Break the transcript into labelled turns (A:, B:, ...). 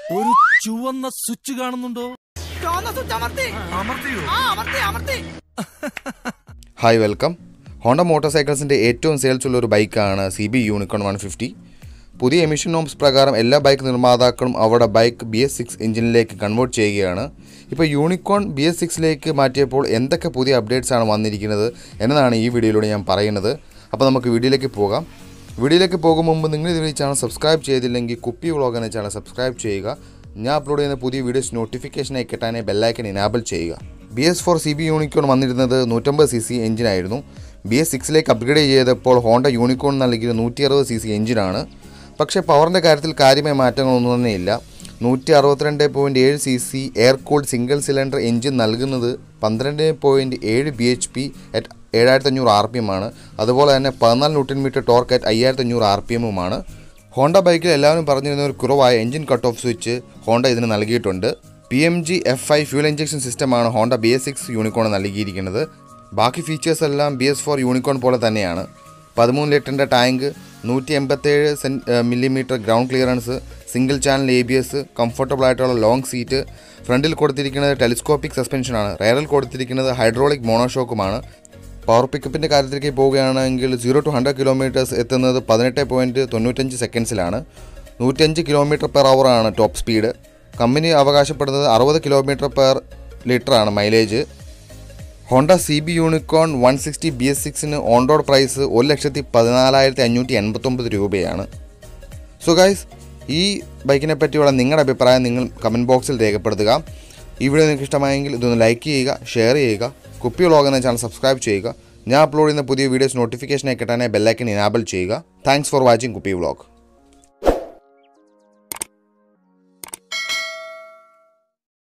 A: ഒരു ചുവന്ന സ്വിച്ച് കാണുന്നുണ്ടോ
B: ചുവന്ന സ്വിച്ച് അമർത്തി
A: അമർത്തിയോ
B: ആ അമർത്തി അമർത്തി
C: ഹായ് വെൽക്കം ഹോണ്ട മോട്ടോർ സൈക്കിൾസിൻ്റെ ഏറ്റവും സെയിൽസ് ഉള്ള ഒരു ബൈക്കാണ് C B Unicorn one fifty പുതിയ എമിഷൻ നോംസ് പ്രകാരം എല്ലാ ബൈക്ക് നിർമ്മാതാക്കളും അവരുടെ ബൈക്ക് ബി എസ് സിക്സ് എഞ്ചിനിലേക്ക് കൺവേർട്ട് ചെയ്യുകയാണ് ഇപ്പോൾ യൂണിക്കോൺ ബി എസ് സിക്സിലേക്ക് മാറ്റിയപ്പോൾ എന്തൊക്കെ പുതിയ അപ്ഡേറ്റ്സ് ആണ് വന്നിരിക്കുന്നത് എന്നതാണ് ഈ വീഡിയോയിലൂടെ ഞാൻ പറയുന്നത് അപ്പോൾ നമുക്ക് വീഡിയോയിലേക്ക് പോകാം വീഡിയോയിലേക്ക് പോകും മുമ്പ് നിങ്ങൾ ഇതുവരെ ഈ ചാനൽ സബ്സ്ക്രൈബ് ചെയ്തില്ലെങ്കിൽ കുപ്പി വ്ളോഗ് എന്ന ചാനൽ സബ്സ്ക്രൈബ് ചെയ്യുക ഞാൻ അപ്ലോഡ് ചെയ്യുന്ന പുതിയ വീഡിയോസ് നോട്ടിഫിക്കേഷനായി കിട്ടാനായി ബെല്ലൈക്കൻ ഇനാബിൾ ചെയ്യുക B S four C B Unicorn വന്നിരുന്നത് നൂറ്റമ്പത് സി സി എഞ്ചിനായിരുന്നു ബി എസ് സിക്സിലേക്ക് അപ്ഗ്രേഡ് ചെയ്തപ്പോൾ ഹോണ്ട യൂണിക്കോൺ നൽകിയത് നൂറ്റി അറുപത് സി സി എഞ്ചിനാണ് പക്ഷേ പവറിൻ്റെ കാര്യത്തിൽ കാര്യമായ മാറ്റങ്ങളൊന്നും തന്നെയില്ല നൂറ്റി അറുപത്തിരണ്ട് പോയിൻറ്റ് ഏഴ് C C air cooled single cylinder engine നൽകുന്നത് പന്ത്രണ്ട് പോയിൻറ്റ് ഏഴ് ബി എച്ച് പി അറ്റ് ഏഴായിരത്തി അഞ്ഞൂറ് ആർ പി എം ആണ് അതുപോലെ തന്നെ പതിനാല് ന്യൂട്ടൺ മീറ്റർ ടോർക്ക് അറ്റ് അയ്യായിരത്തി അഞ്ഞൂറ് ആർ പി എമ്മുമാണ് ഹോണ്ട ബൈക്കിൽ എല്ലാവരും പറഞ്ഞിരുന്ന ഒരു കുറവായ engine cut off switch Honda ഇതിന് നൽകിയിട്ടുണ്ട് P M G F I fuel injection സിസ്റ്റമാണ് Honda B S six Unicorn നൽകിയിരിക്കുന്നത് ബാക്കി ഫീച്ചേഴ്സ് എല്ലാം ബി എസ് ഫോർ യൂണിക്കോൺ പോലെ തന്നെയാണ് പതിമൂന്ന് ലിറ്ററിൻ്റെ ടാങ്ക് നൂറ്റി എൺപത്തേഴ് സെൻ millimetre ground clearance single channel A B S comfortable ആയിട്ടുള്ള ലോങ് സീറ്റ് ഫ്രണ്ടിൽ കൊടുത്തിരിക്കുന്നത് ടെലിസ്കോപ്പിക് സസ്പെൻഷനാണ് റയറിൽ കൊടുത്തിരിക്കുന്നത് ഹൈഡ്രോളിക് മോണോഷോക്കുമാണ് പവർ പിക്കപ്പിൻ്റെ കാര്യത്തിലേക്ക് പോവുകയാണെങ്കിൽ സീറോ ടു ഹൺഡ്രഡ് കിലോമീറ്റേഴ്സ് എത്തുന്നത് പതിനെട്ട് പോയിൻറ്റ് തൊണ്ണൂറ്റഞ്ച് സെക്കൻഡ്സിലാണ് നൂറ്റഞ്ച് കിലോമീറ്റർ പെർ ആണ് ടോപ്പ് സ്പീഡ് കമ്പനി അവകാശപ്പെടുന്നത് അറുപത് കിലോമീറ്റർ പെർ ലിറ്ററാണ് mileage Honda C B Unicorn one sixty B S സിക്സിന് ഓൺ റോഡ് പ്രൈസ് ഒരു ലക്ഷത്തി പതിനാലായിരത്തി അഞ്ഞൂറ്റി എൺപത്തൊമ്പത് രൂപയാണ് സോ ഗൈസ് ഈ ബൈക്കിനെ പറ്റിയുള്ള നിങ്ങളുടെ അഭിപ്രായം നിങ്ങൾ കമൻറ്റ് ബോക്സിൽ രേഖപ്പെടുത്തുക ഈ വീഡിയോ നിങ്ങൾക്ക് ഇഷ്ടമായെങ്കിൽ ഇതൊന്ന് ലൈക്ക് ചെയ്യുക ഷെയർ ചെയ്യുക കുപ്പി വ്ളോഗ് എന്ന ചാനൽ സബ്സ്ക്രൈബ് ചെയ്യുക ഞാൻ അപ്ലോഡ് ചെയ്യുന്ന പുതിയ വീഡിയോസ് നോട്ടിഫിക്കേഷനായി കിട്ടാനായി ബെല്ലൈക്കൻ ഇനാബിൾ ചെയ്യുക thanks for watching Kuppi vlog